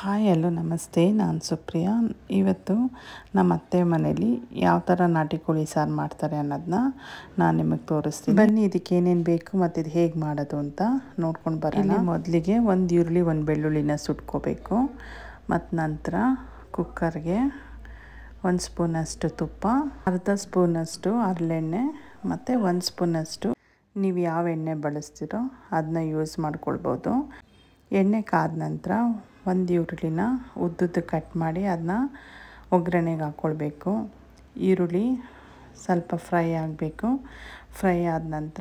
hi hello ನಮಸ್ತೆ ನಾನು ಸುಪ್ರಿಯಾ ಇವತ್ತು ನಮ್ಮ ಅತ್ತೆ ಮನೇಲಿ ಯಾವ ಥರ ನಾಟಿ ಕೋಳಿ ಸಾರು ಮಾಡ್ತಾರೆ ಅನ್ನೋದನ್ನ ನಾನು ನಿಮಗೆ ತೋರಿಸ್ತೀನಿ ಬನ್ನಿ ಇದಕ್ಕೆ ಏನೇನು ಬೇಕು ಮತ್ತು ಇದು ಹೇಗೆ ಮಾಡೋದು ಅಂತ ನೋಡ್ಕೊಂಡು ಬರೋಣ ಮೊದಲಿಗೆ ಒಂದು ಈರುಳ್ಳಿ ಒಂದು ಬೆಳ್ಳುಳ್ಳಿನ ಸುಟ್ಕೋಬೇಕು ಮತ್ತು ನಂತರ ಕುಕ್ಕರ್ಗೆ ಒಂದು ಸ್ಪೂನಷ್ಟು ತುಪ್ಪ ಅರ್ಧ ಸ್ಪೂನಷ್ಟು ಹರಳೆಣ್ಣೆ ಮತ್ತು ಒಂದು ಸ್ಪೂನಷ್ಟು ನೀವು ಯಾವ ಎಣ್ಣೆ ಬಳಸ್ತೀರೋ ಅದನ್ನ ಯೂಸ್ ಮಾಡ್ಕೊಳ್ಬೋದು ಎಣ್ಣೆ ಕಾದ ನಂತರ ಒಂದು ಈರುಳ್ಳಿನ ಉದ್ದುದ್ದು ಕಟ್ ಮಾಡಿ ಅದನ್ನ ಒಗ್ಗರಣೆಗೆ ಹಾಕ್ಕೊಳ್ಬೇಕು ಈರುಳ್ಳಿ ಸ್ವಲ್ಪ ಫ್ರೈ ಆಗಬೇಕು ಫ್ರೈ ಆದ ನಂತರ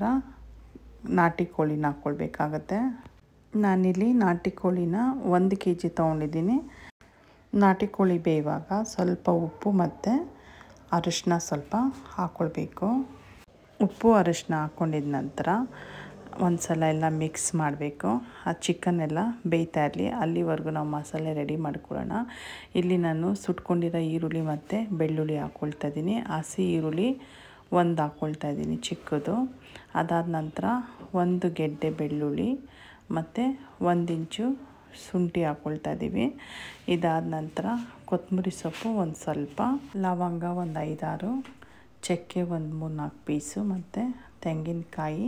ನಾಟಿ ಕೋಳಿನ ಹಾಕ್ಕೊಳ್ಬೇಕಾಗತ್ತೆ ನಾನಿಲ್ಲಿ ನಾಟಿ ಕೋಳಿನ ಒಂದು ಕೆ ಜಿ ತೊಗೊಂಡಿದ್ದೀನಿ ನಾಟಿ ಕೋಳಿ ಬೇಯುವಾಗ ಸ್ವಲ್ಪ ಉಪ್ಪು ಮತ್ತು ಅರಿಶಿನ ಸ್ವಲ್ಪ ಹಾಕ್ಕೊಳ್ಬೇಕು ಉಪ್ಪು ಅರಿಶಿನ ಹಾಕ್ಕೊಂಡಿದ ನಂತರ ಒಂದು ಸಲ ಎಲ್ಲ ಮಿಕ್ಸ್ ಮಾಡಬೇಕು ಆ ಚಿಕನ್ ಎಲ್ಲ ಬೇಯ್ತಾ ಇರಲಿ ಅಲ್ಲಿವರೆಗೂ ನಾವು ಮಸಾಲೆ ರೆಡಿ ಮಾಡ್ಕೊಳ್ಳೋಣ ಇಲ್ಲಿ ನಾನು ಸುಟ್ಕೊಂಡಿರೋ ಈರುಳ್ಳಿ ಮತ್ತು ಬೆಳ್ಳುಳ್ಳಿ ಹಾಕ್ಕೊಳ್ತಾ ಇದ್ದೀನಿ ಹಸಿ ಈರುಳ್ಳಿ ಒಂದು ಹಾಕ್ಕೊಳ್ತಾ ಇದ್ದೀನಿ ಚಿಕ್ಕದು ಅದಾದ ನಂತರ ಒಂದು ಗೆಡ್ಡೆ ಬೆಳ್ಳುಳ್ಳಿ ಮತ್ತು ಒಂದು ಇಂಚು ಶುಂಠಿ ಹಾಕ್ಕೊಳ್ತಾ ಇದ್ದೀವಿ ಇದಾದ ನಂತರ ಕೊತ್ತಂಬರಿ ಸೊಪ್ಪು ಒಂದು ಸ್ವಲ್ಪ ಲವಂಗ ಒಂದು ಐದಾರು ಚಕ್ಕೆ ಒಂದು ಮೂರು ನಾಲ್ಕು ಪೀಸು ಮತ್ತು ತೆಂಗಿನಕಾಯಿ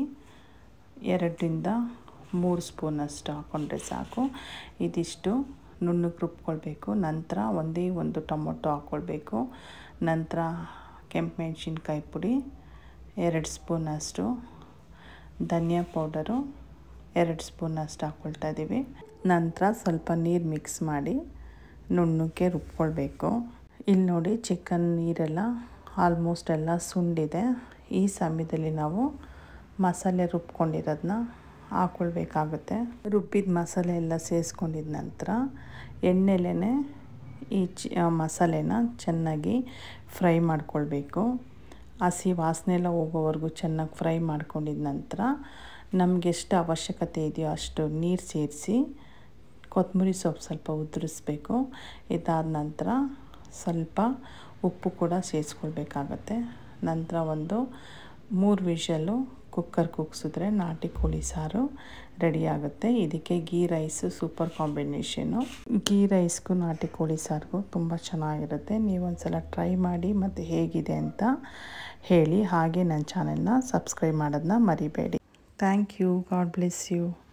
ಎರಡರಿಂದ ಮೂರು ಸ್ಪೂನಷ್ಟು ಹಾಕ್ಕೊಂಡ್ರೆ ಸಾಕು ಇದಿಷ್ಟು ನುಣ್ಣಗೆ ರುಬ್ಕೊಳ್ಬೇಕು ನಂತರ ಒಂದೇ ಒಂದು ಟೊಮೊಟೊ ಹಾಕ್ಕೊಳ್ಬೇಕು ನಂತರ ಕೆಂಪು ಮೆಣಸಿನ್ಕಾಯಿ ಪುಡಿ ಎರಡು ಸ್ಪೂನಷ್ಟು ಧನಿಯಾ ಪೌಡರು ಎರಡು ಸ್ಪೂನಷ್ಟು ಹಾಕ್ಕೊಳ್ತಾ ಇದ್ದೀವಿ ನಂತರ ಸ್ವಲ್ಪ ನೀರು ಮಿಕ್ಸ್ ಮಾಡಿ ನುಣ್ಣಕ್ಕೆ ರುಬ್ಕೊಳ್ಬೇಕು ಇಲ್ಲಿ ನೋಡಿ ಚಿಕನ್ ನೀರೆಲ್ಲ ಆಲ್ಮೋಸ್ಟ್ ಎಲ್ಲ ಸುಂಡಿದೆ ಈ ಸಮಯದಲ್ಲಿ ನಾವು ಮಸಾಲೆ ರುಬ್ಕೊಂಡಿರೋದನ್ನ ಹಾಕ್ಕೊಳ್ಬೇಕಾಗುತ್ತೆ ರುಬ್ಬಿದ ಮಸಾಲೆ ಎಲ್ಲ ಸೇರಿಸ್ಕೊಂಡಿದ ನಂತರ ಎಣ್ಣೆಲೇ ಈ ಚಿ ಮಸಾಲೆನ ಚೆನ್ನಾಗಿ ಫ್ರೈ ಮಾಡ್ಕೊಳ್ಬೇಕು ಹಸಿ ವಾಸನೆ ಎಲ್ಲ ಹೋಗೋವರೆಗೂ ಚೆನ್ನಾಗಿ ಫ್ರೈ ಮಾಡ್ಕೊಂಡಿದ ನಂತರ ನಮ್ಗೆ ಎಷ್ಟು ಅವಶ್ಯಕತೆ ಇದೆಯೋ ಅಷ್ಟು ನೀರು ಸೇರಿಸಿ ಕೊತ್ತಂಬರಿ ಸೊಪ್ಪು ಸ್ವಲ್ಪ ಉದುರಿಸ್ಬೇಕು ಇದಾದ ನಂತರ ಸ್ವಲ್ಪ ಉಪ್ಪು ಕೂಡ ಸೇರಿಸ್ಕೊಳ್ಬೇಕಾಗತ್ತೆ ನಂತರ ಒಂದು ಮೂರು ವಿಷಲು ಕುಕ್ಕರ್ ಕುಗ್ಸಿದ್ರೆ ನಾಟಿ ಕೋಳಿ ಸಾರು ರೆಡಿ ಆಗುತ್ತೆ ಇದಕ್ಕೆ ghee rice super combination ghee ರೈಸ್ಗೂ ನಾಟಿ ಕೋಳಿ ಸಾರಿಗೂ ತುಂಬ ಚೆನ್ನಾಗಿರುತ್ತೆ ನೀವೊಂದು ಸಲ ಟ್ರೈ ಮಾಡಿ ಮತ್ತು ಹೇಗಿದೆ ಅಂತ ಹೇಳಿ ಹಾಗೆ ನನ್ನ ಚಾನೆಲ್ನ ಸಬ್ಸ್ಕ್ರೈಬ್ ಮಾಡೋದನ್ನ ಮರಿಬೇಡಿ thank you god bless you